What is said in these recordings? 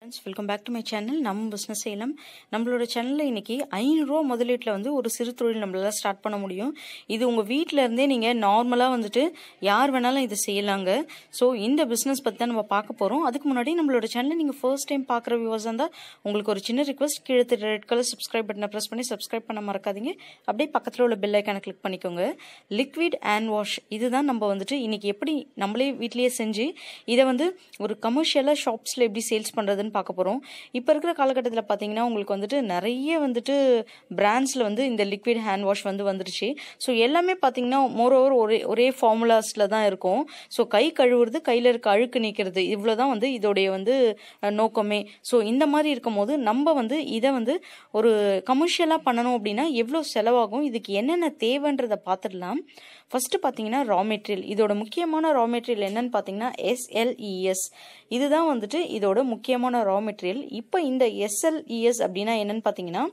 friends welcome back to my channel நம்ம business செய்யலாம் நம்மளோட சேனலில் இன்னைக்கு ஐநூறுரூவா முதலீட்டில் வந்து ஒரு சிறு தொழில் நம்மளால ஸ்டார்ட் பண்ண முடியும் இது உங்கள் வீட்டில் இருந்தே நீங்கள் நார்மலாக வந்துட்டு யார் வேணாலும் இது செய்யலாங்க ஸோ இந்த பிஸ்னஸ் பற்றி தான் நம்ம பார்க்க போகிறோம் அதுக்கு முன்னாடி நம்மளோட சேனலை நீங்கள் ஃபர்ஸ்ட் டைம் பார்க்குற வியூவர்ஸ் இருந்தால் உங்களுக்கு ஒரு சின்ன ரிக்வஸ்ட் கீழே ரெட் கலர் சப்ஸ்கிரைப் பட்டனை ப்ரெஸ் பண்ணி சப்ஸ்கிரைப் பண்ண மறக்காதீங்க அப்படியே பக்கத்தில் உள்ள பெல் ஐக்கானை கிளிக் பண்ணிக்கோங்க லிக்விட் ஹேண்ட் வாஷ் இதுதான் நம்ம வந்துட்டு இன்னைக்கு எப்படி நம்மளே வீட்லேயே செஞ்சு இதை வந்து ஒரு கமர்ஷியலாக ஷாப்ஸில் எப்படி சேல்ஸ் பண்ணுறதுன்னு பார்க்க போகிறோம் இப்போ இருக்கிற காலகட்டத்தில் பார்த்தீங்கன்னா உங்களுக்கு வந்துட்டு நிறைய வந்துட்டு பிராண்ட்ஸில் வந்து இந்த லிக்விட் ஹேண்ட் வாஷ் வந்து வந்துருச்சு ஸோ எல்லாமே பார்த்தீங்கன்னா மோரோவர் ஒரே ஒரே ஃபார்முலாஸில் தான் இருக்கும் ஸோ கை கழுவுறது கையில் இருக்க அழுக்கு நீக்கிறது இவ்வளோ தான் வந்து இதோடைய வந்து அஹ், நோக்கமே ஸோ இந்த மாதிரி இருக்கும்போது நம்ம வந்து இதை வந்து ஒரு கமர்ஷியலாக பண்ணணும் அப்படின்னா எவ்வளோ செலவாகும் இதுக்கு என்னென்ன தேவைன்றதை பார்த்துடலாம் ஃபர்ஸ்ட் பார்த்தீங்கன்னா ரா மெட்டீரியல் இதோட முக்கியமான ரா மெட்டீரியல் என்னன்னு பார்த்தீங்கன்னா எஸ்எல்இஎஸ் இதுதான் வந்துட்டு இதோட முக்கியமான ரா மெட்டீரியல் இப்போ இந்த எஸ்எல்இஎஸ் அப்படின்னா என்னன்னு பார்த்தீங்கன்னா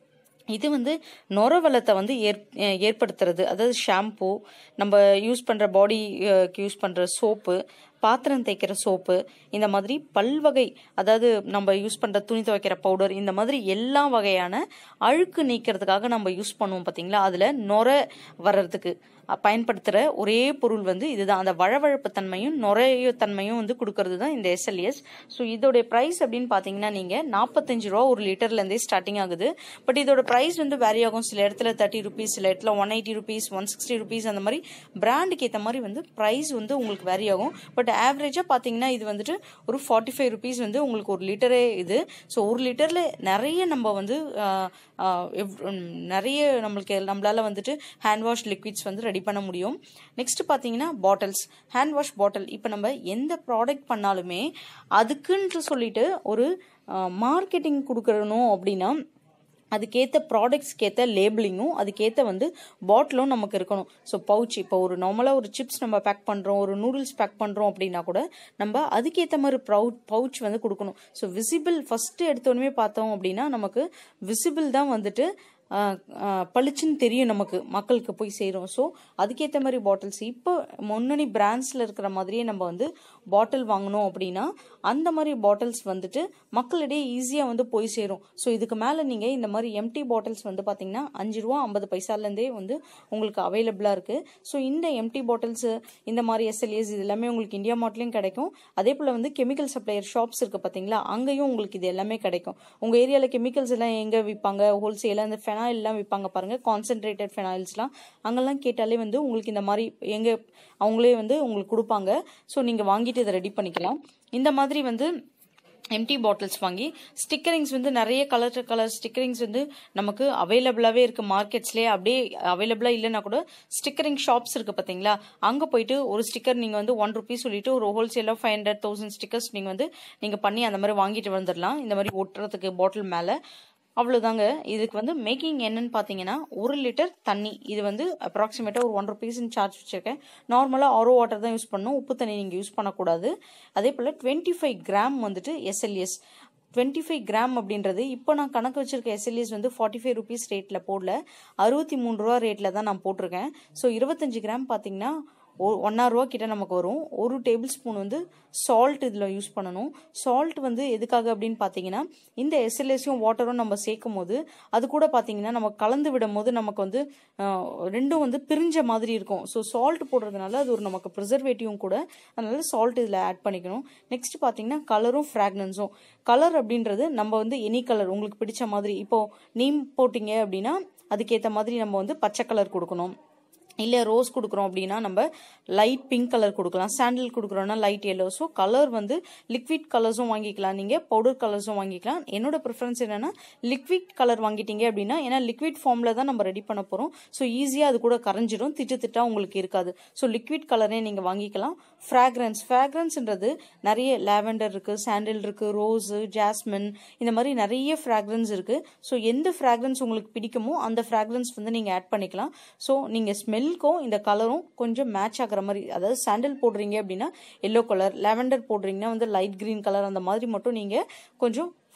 இது வந்து நுரவலத்தை வந்து ஏற் அஹ் ஏற்படுத்துறது அதாவது ஷாம்பு நம்ம யூஸ் பண்ணுற பாடிக்கு யூஸ் பண்ணுற சோப்பு பாத்திரம் தேய்க்கிற சோப்பு இந்த மாதிரி பல்வகை அதாவது நம்ம யூஸ் பண்ணுற துணி துவைக்கிற பவுடர் இந்த மாதிரி எல்லா வகையான அழுக்கு நீக்கிறதுக்காக நம்ம யூஸ் பண்ணுவோம் பார்த்தீங்களா அதில் நுர வர்றதுக்கு அஹ், பயன்படுத்துகிற ஒரே பொருள் வந்து இதுதான் அந்த வழவழப்பு தன்மையும் நுரைய தன்மையும் வந்து கொடுக்கறது தான் இந்த எஸ்எல்எஸ் ஸோ இதோடைய ப்ரைஸ் அப்படின்னு பார்த்தீங்கன்னா நீங்கள் நாற்பத்தஞ்சு ரூபா ஒரு லிட்டர்லேருந்தே ஸ்டார்டிங் ஆகுது பட் இதோட ப்ரைஸ் வந்து வேரி ஆகும் சில இடத்துல தேர்ட்டி ருபீஸ் சில இடத்துல one eighty rupees one sixty rupees அந்த மாதிரி பிராண்டுக்கு ஏற்ற மாதிரி வந்து ப்ரைஸ் வந்து உங்களுக்கு வேரி ஆகும் பட் ஆவரேஜாக பார்த்தீங்கன்னா இது வந்துட்டு ஒரு ஃபார்ட்டி ஃபைவ் ருபீஸ் வந்து உங்களுக்கு ஒரு லிட்டரே இது ஸோ ஒரு லிட்டரில் நிறைய நம்ம வந்து ஆஹ், ஆஹ், எவ்- உம், நிறைய நம்மளுக்கு நம்மளால வந்துட்டு ஹேண்ட் வாஷ் லிக்விட்ஸ் வந்து ரெடி பண்ண முடியும் நெக்ஸ்ட் பார்த்தீங்கன்னா பாட்டில்ஸ் ஹேண்ட் வாஷ் பாட்டில் இப்போ நம்ம எந்த ப்ராடக்ட் பண்ணாலுமே அதுக்குன்ட்டு சொல்லிட்டு ஒரு மார்க்கெட்டிங் கொடுக்கணும் அப்படின்னா அதுக்கேற்ற ப்ராடக்ட்ஸ்க்கு ஏற்ற லேபிளிங்கும் அதுக்கேற்ற வந்து பாட்டிலும் நமக்கு இருக்கணும் ஸோ பவுச் இப்போ ஒரு நார்மலாக ஒரு சிப்ஸ் நம்ம பேக் பண்ணுறோம் ஒரு நூடுல்ஸ் பேக் பண்ணுறோம் அப்படின்னா கூட நம்ம அதுக்கேற்ற மாதிரி ப்ரௌ பவுச் வந்து கொடுக்கணும் ஸோ விசிபிள் ஃபஸ்ட்டு எடுத்தோடனே பார்த்தோம் அப்படின்னா நமக்கு விசிபிள் தான் வந்துட்டு ஆஹ், ஆஹ், பளிச்சுன்னு தெரியும் நமக்கு மக்களுக்கு போய் சேரும் ஸோ அதுக்கேற்ற மாதிரி பாட்டில்ஸ் இப்போ முன்னணி பிராண்ட்ஸில் இருக்கிற மாதிரியே நம்ம வந்து பாட்டில் வாங்கணும் அப்படின்னா அந்த மாதிரி பாட்டில்ஸ் வந்துட்டு மக்களிடையே ஈஸியாக வந்து போய் சேரும் ஸோ இதுக்கு மேலே நீங்கள் இந்த மாதிரி எம்டி பாட்டில்ஸ் வந்து பார்த்தீங்கன்னா அஞ்சு ரூபா ஐம்பது பைசாலேருந்தே வந்து உங்களுக்கு அவைலபிளாக இருக்குது ஸோ இந்த எம்டி பாட்டில்ஸு இந்த மாதிரி எஸ்எல்ஏஸ் இது எல்லாமே உங்களுக்கு இந்தியா மார்ட்லேயும் கிடைக்கும் அதே போல் வந்து கெமிக்கல் சப்ளையர் ஷாப்ஸ் இருக்குது பார்த்தீங்களா அங்கேயும் உங்களுக்கு இது எல்லாமே கிடைக்கும் உங்கள் ஏரியாவில் கெமிக்கல்ஸ் எல்லாம் எங்கே விற்பாங்க ஹோல்சேலாக இந்த ஃபெனாயில்லாம் விற்பாங்க பாருங்கள் கான்சென்ட்ரேட்டட் ஃபெனாயில்ஸ்லாம் அங்கெல்லாம் கேட்டாலே வந்து உங்களுக்கு இந்த மாதிரி எங்கே அவங்களே வந்து உங்களுக்கு கொடுப்பாங்க ஸோ நீங்கள் வாங்கிட்டு இதை ரெடி பண்ணிக்கலாம் இந்த மாதிரி வந்து எம்டி பாட்டில்ஸ் வாங்கி ஸ்டிக்கரிங்ஸ் வந்து நிறைய கலர் கலர் ஸ்டிக்கரிங்ஸ் வந்து நமக்கு அவைலபிளாகவே இருக்குது மார்க்கெட்ஸ்லேயே அப்படியே அவைலபிளாக இல்லைன்னா கூட ஸ்டிக்கரிங் ஷாப்ஸ் இருக்குது பார்த்தீங்களா அங்கே போயிட்டு ஒரு ஸ்டிக்கர் நீங்கள் வந்து ஒன் ருபீஸ் சொல்லிட்டு ஒரு ஹோல்சேலாக ஃபைவ் ஹண்ட்ரட் தௌசண்ட் ஸ்டிக்கர்ஸ் நீங்கள் வந்து நீங்கள் பண்ணி அந்த மாதிரி வாங்கிட்டு வந்துடலாம் இந்த மாதிரி ஒட்டுறதுக்கு பாட்டில் மேலே அவ்வளோதாங்க இதுக்கு வந்து மேக்கிங் என்னன்னு பார்த்தீங்கன்னா ஒரு லிட்டர் தண்ணி இது வந்து அப்ராக்சிமேட்டாக ஒரு ஒன் ருபீஸ்னு சார்ஜ் வச்சுருக்கேன் நார்மலாக ஆரோ வாட்டர் தான் யூஸ் பண்ணணும் உப்பு தண்ணி நீங்கள் யூஸ் பண்ணக்கூடாது அதே போல் டுவெண்ட்டி ஃபைவ் கிராம் வந்துட்டு எஸ்எல்எஸ் டுவெண்ட்டி ஃபைவ் கிராம் அப்படின்றது இப்போ நான் கணக்கு வச்சிருக்க எஸ்எல்எஸ் வந்து ஃபார்ட்டி ஃபைவ் ருபீஸ் ரேட்டில் போடல அறுபத்தி மூணு ரூபா ரேட்டில் தான் நான் போட்டிருக்கேன் ஸோ இருபத்தஞ்சு கிராம் பார்த்தீங்கன்னா ஒன்றா ரூபா கிட்ட நமக்கு வரும் ஒரு டேபிள் ஸ்பூன் வந்து சால்ட் இதில் யூஸ் பண்ணணும் சால்ட் வந்து எதுக்காக அப்படின்னு பார்த்தீங்கன்னா இந்த எஸ்எல்எஸையும் வாட்டரும் நம்ம சேர்க்கும் போது அது கூட பார்த்தீங்கன்னா நம்ம கலந்து விடும் போது நமக்கு வந்து ஆஹ், ரெண்டும் வந்து பிரிஞ்ச மாதிரி இருக்கும் ஸோ சால்ட் போடுறதுனால அது ஒரு நமக்கு ப்ரிசர்வேட்டிவும் கூட அதனால சால்ட் இதில் ஆட் பண்ணிக்கணும் நெக்ஸ்ட் பார்த்தீங்கன்னா கலரும் ஃப்ராக்னன்ஸும் கலர் அப்படின்றது நம்ம வந்து எனி கலர் உங்களுக்கு பிடிச்ச மாதிரி இப்போ நீம் போட்டிங்க அப்படின்னா அதுக்கேற்ற மாதிரி நம்ம வந்து பச்சை கலர் கொடுக்கணும் இல்லை ரோஸ் கொடுக்குறோம் அப்படின்னா நம்ம லைட் பிங்க் கலர் கொடுக்கலாம் சாண்டில் கொடுக்குறோன்னா லைட் எல்லோ ஸோ கலர் வந்து லிக்விட் கலர்ஸும் வாங்கிக்கலாம் நீங்கள் பவுடர் கலர்ஸும் வாங்கிக்கலாம் என்னோட ப்ரிஃபரன்ஸ் என்னன்னா லிக்விட் கலர் வாங்கிட்டீங்க அப்படின்னா ஏன்னா லிக்விட் ஃபார்மில் தான் நம்ம ரெடி பண்ண போகிறோம் ஸோ ஈஸியாக அது கூட கரைஞ்சிடும் திட்டு திட்டா உங்களுக்கு இருக்காது ஸோ லிக்விட் கலரே நீங்கள் வாங்கிக்கலாம் ஃப்ராக்ரன்ஸ் ஃப்ராக்ரன்ஸ்ன்றது நிறைய லாவெண்டர் இருக்குது சாண்டில் இருக்குது ரோஸு ஜாஸ்மின் இந்த மாதிரி நிறைய ஃப்ராக்ரன்ஸ் இருக்குது ஸோ எந்த ஃப்ராக்ரன்ஸ் உங்களுக்கு பிடிக்குமோ அந்த ஃப்ராக்ரன்ஸ் வந்து நீங்கள் ஆட் பண்ணிக்கலாம் ஸோ நீங்கள் ஸ்மெல்க்கும் இந்த கலரும் கொஞ்சம் மேட்ச் ஆகிற மாதிரி அதாவது சாண்டில் போடுறீங்க அப்படின்னா எல்லோ கலர் லாவெண்டர் போடுறீங்கன்னா வந்து லைட் க்ரீன் கலர் அந்த மாதிரி மட்டும் நீங்கள் கொஞ்சம்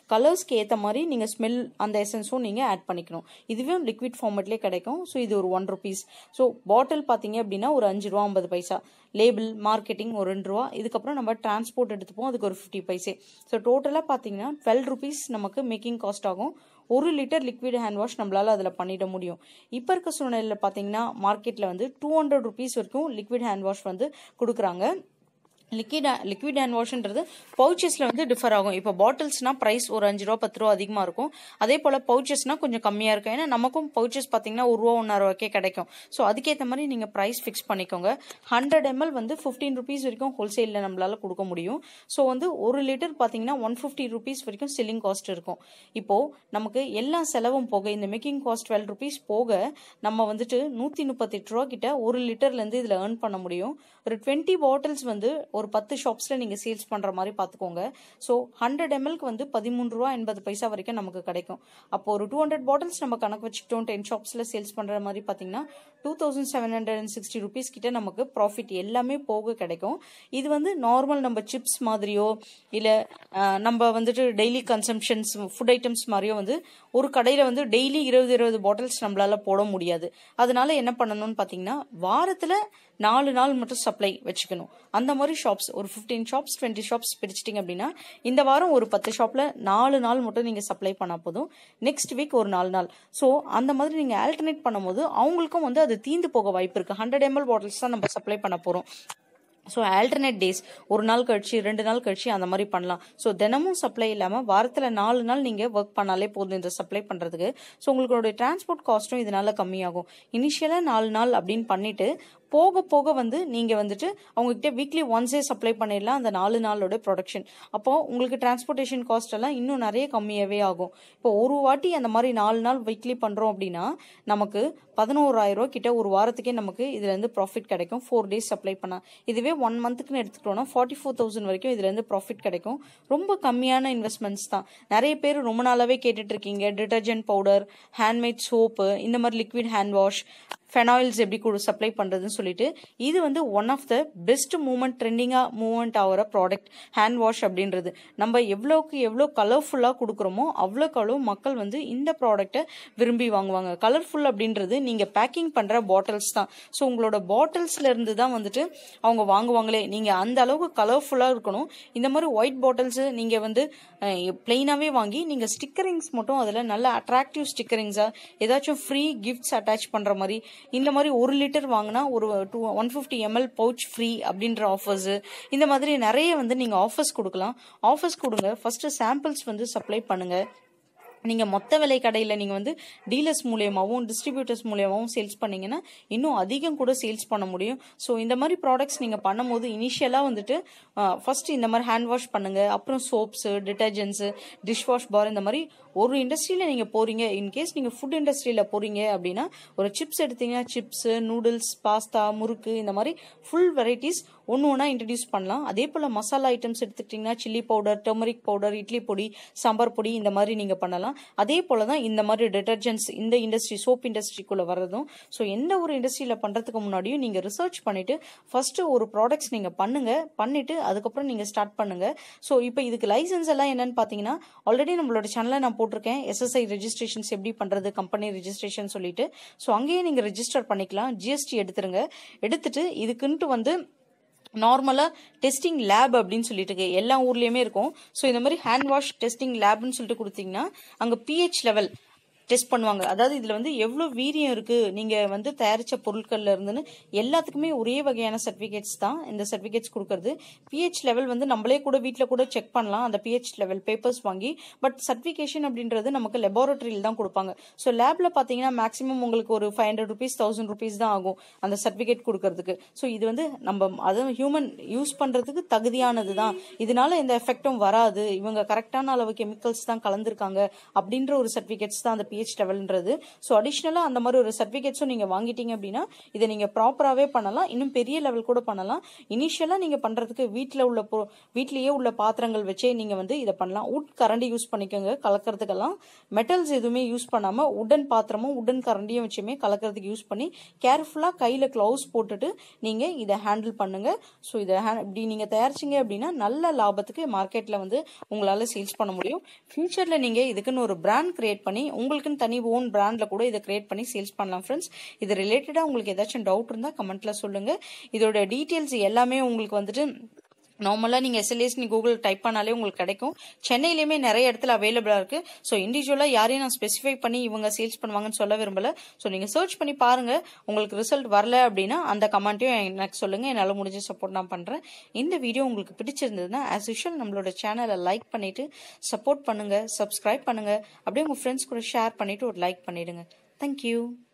கலர்ஸ்க்கு ஏற்ற மாதிரி நீங்கள் ஸ்மெல் அந்த எசன்ஸும் நீங்கள் ஆட் பண்ணிக்கணும் இதுவே லிக்விட் ஃபார்மேட்லேயே கிடைக்கும் ஸோ இது ஒரு ஒன் ருபீஸ் ஸோ பாட்டில் பார்த்தீங்க அப்படின்னா ஒரு அஞ்சு ரூபா ஐம்பது பைசா லேபிள் மார்க்கெட்டிங் ஒரு ரெண்டு ரூபா இதுக்கப்புறம் நம்ம டிரான்ஸ்போர்ட் எடுத்துப்போம் அதுக்கு ஒரு ஃபிஃப்டி பைசே ஸோ டோட்டலாக பார்த்தீங்கன்னா டுவெல் ருபீஸ் நமக்கு மேக்கிங் காஸ்ட் ஆகும் ஒரு லிட்டர் லிக்விட் ஹேண்ட் வாஷ் நம்மளால அதில் பண்ணிட முடியும் இப்போ இருக்க சூழ்நிலையில் பார்த்தீங்கன்னா மார்க்கெட்டில் வந்து டூ ஹண்ட்ரட் ருபீஸ் வரைக்கும் லிக்விட் ஹேண்ட் வாஷ் வந்து கொடுக்குறாங்க லிக்விட் லிக்விட் ஹேண்ட் வாஷ்ன்றது பவுச்சஸில் வந்து டிஃபர் ஆகும் இப்போ பாட்டில்ஸ்னா ப்ரைஸ் ஒரு அஞ்சு ரூபா பத்து ரூபா அதிகமாக இருக்கும் அதே போல் பவுச்சஸ்னா கொஞ்சம் கம்மியாக இருக்கும் ஏன்னா நமக்கும் பவுச்சஸ் பார்த்தீங்கன்னா ஒரு ரூபா ஒன்றரை ரூபாய்க்கே கிடைக்கும் ஸோ அதுக்கேற்ற மாதிரி நீங்கள் ப்ரைஸ் ஃபிக்ஸ் பண்ணிக்கோங்க ஹண்ட்ரட் எம்எல் வந்து ஃபிஃப்டீன் ருபீஸ் வரைக்கும் ஹோல்சேலில் நம்மளால கொடுக்க முடியும் ஸோ வந்து ஒரு லிட்டர் பார்த்தீங்கன்னா ஒன் ஃபிஃப்டி ருபீஸ் வரைக்கும் செல்லிங் காஸ்ட் இருக்கும் இப்போது நமக்கு எல்லா செலவும் போக இந்த மேக்கிங் காஸ்ட் டுவெல் ருபீஸ் போக நம்ம வந்துட்டு நூற்றி முப்பத்தெட்டு ரூபா கிட்ட ஒரு லிட்டர்லேருந்து இதில் ஏர்ன் பண்ண முடியும் ஒரு டுவெண்ட்டி பாட்டில்ஸ் வந்து ஒரு பத்து ஷாப்ஸில் நீங்கள் சேல்ஸ் பண்ணுற மாதிரி பார்த்துக்கோங்க ஸோ ஹண்ட்ரட் எம்எல்க்கு வந்து பதிமூணு ரூபா எண்பது பைசா வரைக்கும் நமக்கு கிடைக்கும் அப்போ ஒரு டூ ஹண்ட்ரட் பாட்டில்ஸ் நம்ம கணக்கு வச்சுக்கிட்டோம் டென் ஷாப்ஸில் சேல்ஸ் பண்ணுற மாதிரி பார்த்தீங்கன்னா two thousand seven hundred and sixty rupees கிட்ட நமக்கு ப்ராஃபிட் எல்லாமே போக கிடைக்கும் இது வந்து நார்மல் நம்ம சிப்ஸ் மாதிரியோ இல்லை நம்ம வந்துட்டு டெய்லி கன்சம்ஷன்ஸ் ஃபுட் ஐட்டம்ஸ் மாதிரியோ வந்து ஒரு கடையில் வந்து டெய்லி இருபது இருபது பாட்டில்ஸ் நம்மளால போட முடியாது அதனால என்ன பண்ணணும்னு பார்த்தீங்கன்னா வாரத்தில் நாலு நாள் மட்டும் சப்ளை வச்சுக்கணும் அந்த மாதிரி ஷாப்ஸ் ஒரு ஃபிஃப்டீன் ஷாப்ஸ் டுவெண்ட்டி ஷாப்ஸ் பிரிச்சிட்டிங்க அப்படின்னா இந்த வாரம் ஒரு பத்து ஷாப்பில் நாலு நாள் மட்டும் நீங்கள் சப்ளை பண்ணால் போதும் நெக்ஸ்ட் வீக் ஒரு நாலு நாள் ஸோ அந்த மாதிரி நீங்கள் ஆல்டர்னேட் பண்ணும்போது அவங்களுக்கும் வந்து அது தீந்து போக வாய்ப்பு இருக்குது ஹண்ட்ரட் எம்எல் பாட்டில்ஸ் தான் நம்ம சப்ளை பண்ண போகிறோம் ஸோ ஆல்டர்னேட் டேஸ் ஒரு நாள் கழிச்சு ரெண்டு நாள் கழிச்சு அந்த மாதிரி பண்ணலாம் ஸோ தினமும் சப்ளை இல்லாமல் வாரத்தில் நாலு நாள் நீங்கள் ஒர்க் பண்ணாலே போதும் இந்த சப்ளை பண்ணுறதுக்கு ஸோ உங்களுடைய டிரான்ஸ்போர்ட் காஸ்ட்டும் இதனால கம்மியாகும் இனிஷியலாக நாலு நாள் அப்படின்னு பண்ணிட்டு போக போக வந்து நீங்கள் வந்துட்டு அவங்ககிட்ட வீக்லி ஒன்ஸே சப்ளை பண்ணிடலாம் அந்த நாலு நாளோட ப்ரொடக்ஷன் அப்போ உங்களுக்கு டிரான்ஸ்போர்ட்டேஷன் காஸ்ட் எல்லாம் இன்னும் நிறைய கம்மியாகவே ஆகும் இப்போ ஒரு வாட்டி அந்த மாதிரி நாலு நாள் வீக்லி பண்ணுறோம் அப்படின்னா நமக்கு பதினோராயிரம் ரூபா கிட்ட ஒரு வாரத்துக்கே நமக்கு இதுலேருந்து ப்ராஃபிட் கிடைக்கும் ஃபோர் டேஸ் சப்ளை பண்ணால் இதுவே ஒன் மந்த்துக்குன்னு எடுத்துக்கிட்டோம்னா ஃபார்ட்டி ஃபோர் தௌசண்ட் வரைக்கும் இதுலேருந்து ப்ராஃபிட் கிடைக்கும் ரொம்ப கம்மியான இன்வெஸ்ட்மெண்ட்ஸ் தான் நிறைய பேர் ரொம்ப நாளாகவே கேட்டுட்டு இருக்கீங்க டிட்டர்ஜென்ட் பவுடர் ஹேண்ட்மேட் சோப்பு இந்த மாதிரி லிக்விட் ஹேண்ட் வாஷ் ஃபெனாயில்ஸ் எப்படி கூட சப்ளை பண்ணுறதுன்னு சொல்லிட்டு இது வந்து one of the best moment ட்ரெண்டிங்காக மூவ்மெண்ட் ஆகிற ப்ராடக்ட் ஹேண்ட் வாஷ் அப்படின்றது நம்ம எவ்வளோக்கு எவ்வளோ கலர்ஃபுல்லாக கொடுக்குறோமோ அவ்வளோக்கு அவ்வளோ மக்கள் வந்து இந்த ப்ராடக்ட்டை விரும்பி வாங்குவாங்க கலர்ஃபுல் அப்படின்றது நீங்கள் பேக்கிங் பண்ணுற பாட்டில்ஸ் தான் ஸோ உங்களோட பாட்டில்ஸ்ல இருந்து தான் வந்துட்டு அவங்க வாங்குவாங்களே நீங்கள் அந்த அளவுக்கு கலர்ஃபுல்லாக இருக்கணும் இந்த மாதிரி ஒயிட் பாட்டில்ஸு நீங்கள் வந்து பிளெயினாகவே வாங்கி நீங்கள் ஸ்டிக்கரிங்ஸ் மட்டும் அதில் நல்ல அட்ராக்டிவ் ஸ்டிக்கரிங்ஸாக ஏதாச்சும் ஃப்ரீ கிஃப்ட்ஸ் அட்டாச் பண்ணுற மாதிரி இந்த மாதிரி ஒரு லிட்டர் வாங்கினா ஒரு two one fifty ml pouch free அப்படின்ற ஆஃபர்ஸு இந்த மாதிரி நிறைய வந்து நீங்கள் ஆஃபர்ஸ் கொடுக்கலாம் ஆஃபர்ஸ் கொடுங்க ஃபஸ்ட்டு சாம்பிள்ஸ் வந்து சப்ளை பண்ணுங்கள் நீங்கள் மொத்த விலை கடையில் நீங்கள் வந்து டீலர்ஸ் மூலியமாகவும் டிஸ்ட்ரிபியூட்டர்ஸ் மூலியமாகவும் சேல்ஸ் பண்ணீங்கன்னா இன்னும் அதிகம் கூட சேல்ஸ் பண்ண முடியும் ஸோ இந்த மாதிரி ப்ராடக்ட்ஸ் நீங்கள் பண்ணும்போது இனிஷியலாக வந்துட்டு ஃபர்ஸ்ட் இந்த மாதிரி ஹேண்ட் வாஷ் பண்ணுங்கள் அப்புறம் soaps detergents dish wash bar இந்த மாதிரி ஒரு இண்டஸ்ட்ரியில் நீங்கள் போகிறீங்க இன்கேஸ் நீங்கள் ஃபுட் இண்டஸ்ட்ரியில் போகிறீங்க அப்படின்னா ஒரு சிப்ஸ் எடுத்தீங்கன்னா சிப்ஸு நூடுல்ஸ் பாஸ்தா முறுக்கு இந்த மாதிரி ஃபுல் வெரைட்டிஸ் ஒன்று ஒன்றா இன்ட்ரடியூஸ் பண்ணலாம் அதே போல் மசாலா ஐட்டம்ஸ் எடுத்துக்கிட்டிங்கன்னா chilli powder turmeric powder idli பொடி சாம்பார் பொடி இந்த மாதிரி நீங்கள் பண்ணலாம் அதே போல் தான் இந்த மாதிரி டிட்டர்ஜென்ட்ஸ் இந்த இண்டஸ்ட்ரி சோப் இண்டஸ்ட்ரிக்குள்ளே வர்றதும் ஸோ எந்த ஒரு இண்டஸ்ட்ரியில் பண்ணுறதுக்கு முன்னாடியும் நீங்கள் ரிசர்ச் பண்ணிவிட்டு ஃபஸ்ட்டு ஒரு ப்ராடக்ட்ஸ் நீங்கள் பண்ணுங்கள் பண்ணிவிட்டு அதுக்கப்புறம் நீங்கள் ஸ்டார்ட் பண்ணுங்கள் ஸோ இப்போ இதுக்கு லைசன்ஸ் எல்லாம் என்னன்னு பார்த்தீங்கன்னா ஆல்ரெடி நம்மளோட சேனலில் நான் போட்டிருக்கேன் எஸ்எஸ்ஐ ரெஜிஸ்ட்ரேஷன்ஸ் எப்படி பண்ணுறது கம்பெனி ரெஜிஸ்ட்ரேஷன் சொல்லிட்டு ஸோ அங்கேயே நீங்கள் ரெஜிஸ்டர் பண்ணிக்கலாம் ஜிஎஸ்டி எடுத்துருங்க எடுத்துட்டு இதுக்குன்ட்டு வந்து நார்மலாக டெஸ்டிங் லேப் அப்படின்னு சொல்லிட்டு இருக்கு எல்லா ஊர்லேயுமே இருக்கும் ஸோ இந்த மாதிரி ஹேண்ட் வாஷ் டெஸ்டிங் லேப்னு சொல்லிட்டு கொடுத்தீங்கன்னா அங்கே பிஹெச் லெவல் டெஸ்ட் பண்ணுவாங்க அதாவது இதில் வந்து எவ்வளோ வீரியம் இருக்குது நீங்கள் வந்து தயாரித்த பொருட்கள்ல இருந்துன்னு எல்லாத்துக்குமே ஒரே வகையான சர்டிஃபிகேட்ஸ் தான் இந்த சர்டிஃபிகேட்ஸ் கொடுக்கறது பிஹெச் லெவல் வந்து நம்மளே கூட வீட்டில் கூட செக் பண்ணலாம் அந்த பிஹெச் லெவல் பேப்பர்ஸ் வாங்கி பட் சர்டிஃபிகேஷன் அப்படின்றது நமக்கு லெபார்டரியில் தான் கொடுப்பாங்க ஸோ லேபில் பார்த்தீங்கன்னா மேக்ஸிமம் உங்களுக்கு ஒரு five hundred rupees thousand rupees தான் ஆகும் அந்த சர்டிஃபிகேட் கொடுக்கறதுக்கு ஸோ இது வந்து நம்ம அதுவும் ஹியூமன் யூஸ் பண்ணுறதுக்கு தகுதியானது தான் இதனால எந்த எஃபெக்டும் வராது இவங்க கரெக்டான அளவு கெமிக்கல்ஸ் தான் கலந்துருக்காங்க அப்படின்ற ஒரு சர்டிஃபிகேட்ஸ் தான் அந்த பிஹெச் லெவல்ன்றது ஸோ அடிஷ்னலாக அந்த மாதிரி ஒரு சர்டிஃபிகேட்ஸும் நீங்கள் வாங்கிட்டீங்க அப்படின்னா இதை நீங்கள் ப்ராப்பராகவே பண்ணலாம் இன்னும் பெரிய லெவல் கூட பண்ணலாம் இனிஷியலாக நீங்கள் பண்ணுறதுக்கு வீட்டில் உள்ள பொ வீட்லேயே உள்ள பாத்திரங்கள் வச்சே நீங்கள் வந்து இதை பண்ணலாம் உட் கரண்டி யூஸ் பண்ணிக்கோங்க கலக்கிறதுக்கெல்லாம் மெட்டல்ஸ் எதுவுமே யூஸ் பண்ணாமல் உடன் பாத்திரமும் உடன் கரண்டியும் வச்சுமே கலக்கிறதுக்கு யூஸ் பண்ணி கேர்ஃபுல்லாக கையில் க்ளவுஸ் போட்டுட்டு நீங்கள் இதை ஹேண்டில் பண்ணுங்க ஸோ இதை ஹே இப்படி நீங்கள் தயாரிச்சிங்க அப்படின்னா நல்ல லாபத்துக்கு மார்க்கெட்டில் வந்து உங்களால் சேல்ஸ் பண்ண முடியும் ஃபியூச்சரில் நீங்கள் இதுக்குன்னு ஒரு பிராண்ட் கிரியேட் பண்ணி உங்களுக்குன்னு தனி ஓன் பிராண்டில் கூட இதை கிரியேட் பண்ணி சேல்ஸ் பண்ணலாம் ஃப்ரெண்ட்ஸ் இது ரிலேட்டடாக உங்களுக்கு ஏதாச்சும் டவுட் இருந்தால் கமெண்ட்ல சொல்லுங்கள் இதோட டீட்டெயில்ஸ் எல்லாமே உங்களுக்கு வந்துட்டு நார்மலாக நீங்கள் எஸ்எல்ஏஸ் நீ கூகுள் டைப் பண்ணாலே உங்களுக்கு கிடைக்கும் சென்னையிலேயுமே நிறைய இடத்துல அவைலபிளாக இருக்குது ஸோ இண்டிவிஜுவலாக யாரையும் நான் ஸ்பெசிஃபை பண்ணி இவங்க சேல்ஸ் பண்ணுவாங்கன்னு சொல்ல விரும்பல ஸோ நீங்கள் சர்ச் பண்ணி பாருங்கள் உங்களுக்கு ரிசல்ட் வரல அப்படின்னா அந்த கமெண்ட்டையும் எனக்கு சொல்லுங்கள் என்னால் முடிஞ்ச சப்போர்ட் நான் பண்ணுறேன் இந்த வீடியோ உங்களுக்கு பிடிச்சிருந்ததுன்னா ஆஸ் யூஷுவல் நம்மளோட சேனலை லைக் பண்ணிவிட்டு சப்போர்ட் பண்ணுங்கள் சப்ஸ்கிரைப் பண்ணுங்கள் அப்படியே உங்கள் ஃப்ரெண்ட்ஸ் கூட ஷேர் பண்ணிவிட்டு ஒரு லைக் பண்ணிவிடுங்க தேங்க்யூ